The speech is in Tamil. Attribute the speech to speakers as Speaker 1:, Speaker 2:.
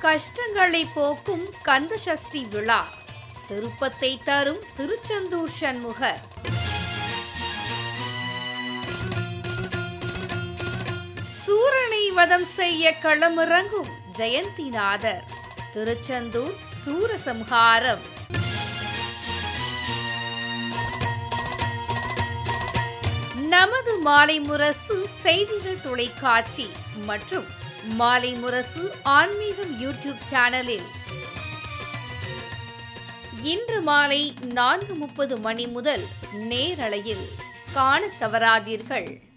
Speaker 1: கஷ்டங்களை போக்கும் கந்த சஷ்டி விழா திருப்பத்தை தரும் திருச்செந்தூர் சண்முகர் சூரனை வதம் செய்ய களமிறங்கும் ஜெயந்திநாதர் திருச்செந்தூர் சூரசம்ஹாரம் நமது மாலை முரசு செய்திகள் தொலைக்காட்சி மற்றும் மாலை முரசு ஆன்மீகம் யூடியூப் சேனலில் இன்று மாலை நான்கு முப்பது மணி முதல் நேரலையில் காணத் தவறாதீர்கள்